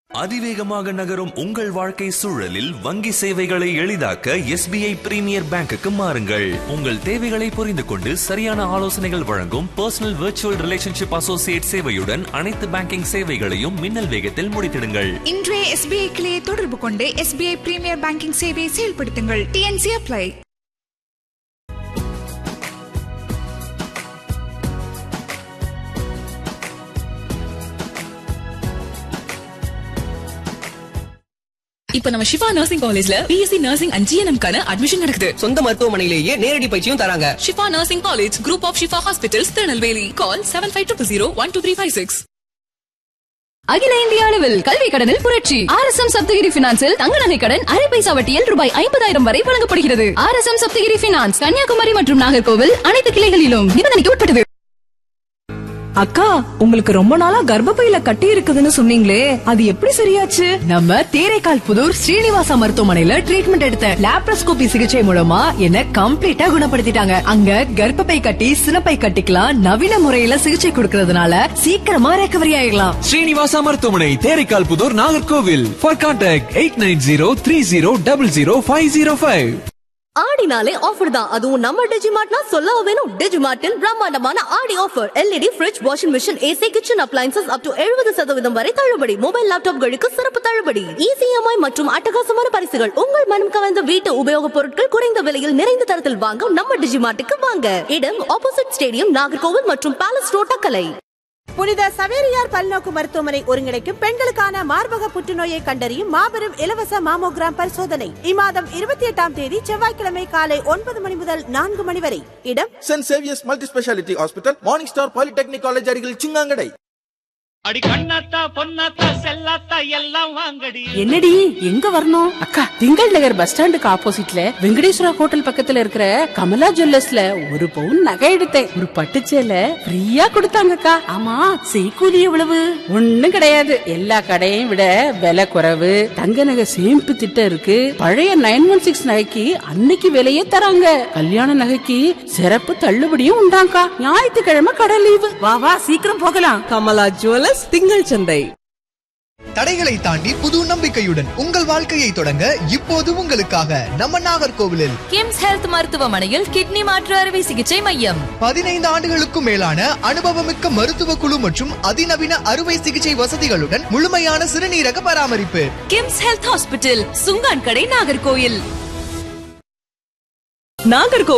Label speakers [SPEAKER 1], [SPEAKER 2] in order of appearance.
[SPEAKER 1] அதிவேகமாக நகரும் உங்கள் வாழ்க்கை சூழலில் வங்கி சேவைகளை எளிதாக்க எஸ்பிஐ பிரீமியர் பேங்குக்கு மாறுங்கள் உங்கள் தேவைகளை புரிந்து கொண்டு சரியான ஆலோசனைகள் வழங்கும் பர்சனல் விர்ச்சுவல் ரிலேஷன்ஷிப் அசோசியேட் சேவையுடன் அனைத்து பேங்கிங் சேவைகளையும் மின்னல் வேகத்தில் முடித்திடுங்கள்
[SPEAKER 2] இன்றைய எஸ்பிஐ கிளையை தொடர்பு கொண்டு எஸ்பிஐ பிரீமியர் பேங்கிங் சேவையை செயல்படுத்துங்கள் டிஎன்சி அப்ளை
[SPEAKER 3] இப்ப நம்ம சிவா நர்சிங் காலேஜ்ல பிஎஸ்சி நர்சிங் அண்ட் ஜிஎன்எம் கான அட்மிஷன் நடக்குது
[SPEAKER 4] சொந்த மருத்துவமனையிலேயே நேரடி பயிற்சியும் தராங்க
[SPEAKER 3] Shifa nursing college group of Shifa hospitals Tirunelveli call seven five two zero one two three five six
[SPEAKER 5] அகில இந்திய அளவில் கல்வி கடனில் புரட்சி ஆர் எஸ் எம் சப்தகிரி பினான்சில் தங்க நகை கடன் அரை பைசா வட்டியில் ரூபாய் ஐம்பதாயிரம் வரை வழங்கப்படுகிறது R S M Sapthagiri finance Kanyakumari மற்றும் நாகர்கோவில் அனைத்து கிளைகளிலும் நிபந்தனைக்கு உட்பட்டது
[SPEAKER 6] அக்கா உங்களுக்கு ரொம்ப நாளா கர்ப்பப்பையில கட்டி இருக்குதுன்னு சொன்னீங்களே அது எப்படி சரியாச்சு நம்ம தேரைக்கால் புதூர் ஸ்ரீனிவாசா மருத்துவமனையில ட்ரீட்மெண்ட் எடுத்தேன் லாப்ரோஸ்கோபி சிகிச்சை மூலமா என்ன கம்ப்ளீட்டா குணப்படுத்திட்டாங்க அங்க கர்ப்பப்பை கட்டி சினப்பை கட்டிக்கலாம் நவீன முறையில சிகிச்சை கொடுக்கறதுனால சீக்கிரமா ரெக்கவரி ஆயிடலாம்
[SPEAKER 7] ஸ்ரீனிவாசா மருத்துவமனை Theraikkal Puthur Nagercoil for contact eight nine zero three zero double zero five zero five
[SPEAKER 8] ஆடினாலே ஆஃபர் தான் அதுவும் நம்ம டிஜிமார்ட்னா சொல்ல வேணும் டிஜிமார்ட்டில் பிரம்மாண்டமான Aadi offer LED fridge washing machine AC kitchen appliances up to எழுபது சதவீதம் வரை தள்ளுபடி மொபைல் லேப்டாப்களுக்கு சிறப்பு தள்ளுபடி இசிஎம்ஐ மற்றும் அட்டகாசமான பரிசுகள் உங்கள் மனம் கவர்ந்த வீட்டு உபயோகப் பொருட்கள் குறைந்த விலையில் நிறைந்த தரத்தில் வாங்க நம்ம டிஜிமார்ட்டுக்கு வாங்க இடம் ஆப்போசிட் ஸ்டேடியம் நாகர்கோவில் மற்றும் பேலஸ் ரோட் அக்கலை
[SPEAKER 9] புனித சவேரியார் பல்நோக்கு மருத்துவமனை ஒருங்கிணைக்கும் பெண்களுக்கான மார்பக புற்றுநோயை கண்டறியும் மாபெரும் இலவச மாமோகிராம் பரிசோதனை இம்மாதம் இருபத்தி எட்டாம் தேதி செவ்வாய்க்கிழமை காலை ஒன்பது மணி முதல் நான்கு மணி வரை இடம்
[SPEAKER 10] Saint Xavier's multi speciality hospital Morning Star polytechnic college அருகில் சிங்காங்கடை
[SPEAKER 11] அடி கண்ணாத்தா பொன்னாத்தா செல்லாத்தா எல்லாம் வாங்கடி
[SPEAKER 6] என்னடி எங்க வரணும் அக்கா திங்கள் நகர் பஸ் ஸ்டாண்டுக்கு ஆப்போசிட்ல வெங்கடேஸ்வரா ஹோட்டல் பக்கத்துல இருக்கிற கமலா ஜுவல்லர்ஸ்ல ஒரு பவுன் நகை எடுத்தேன் ஒரு பட்டுச்சேல ஃப்ரீயா கொடுத்தாங்கக்கா ஆமா செய்கூலி எவ்வளவு ஒண்ணும் கிடையாது எல்லா கடையையும் விட விலை குறைவு தங்க நகை சேமிப்பு திட்டம் இருக்கு பழைய நைன் ஒன் சிக்ஸ் நகைக்கு அன்னைக்கு விலையே தராங்க கல்யாண நகைக்கு சிறப்பு தள்ளுபடியும் உண்டாங்கா ஞாயிற்றுக்கிழமை கடை லீவு வா வா சீக்கிரம் போகலாம்
[SPEAKER 4] கமலா ஜுவல்லர்ஸ் திங்கள் சந்தை
[SPEAKER 12] தடைகளை தாண்டி புது நம்பிக்கையுடன் உங்கள் வாழ்க்கையை தொடங்க இப்போது உங்களுக்காக நம்ம நாகர்கோவிலில்
[SPEAKER 5] கிம்ஸ் ஹெல்த் மருத்துவமனையில் கிட்னி மாற்று அறுவை சிகிச்சை மையம்
[SPEAKER 12] பதினைந்து ஆண்டுகளுக்கும் மேலான அனுபவமிக்க மருத்துவ குழு மற்றும் அதிநவீன அறுவை சிகிச்சை வசதிகளுடன் முழுமையான சிறுநீரக பராமரிப்பு
[SPEAKER 5] கிம்ஸ் ஹெல்த் ஹாஸ்பிட்டல் சுங்கான் கடை நாகர்கோயில்
[SPEAKER 6] நாகர்கோவில்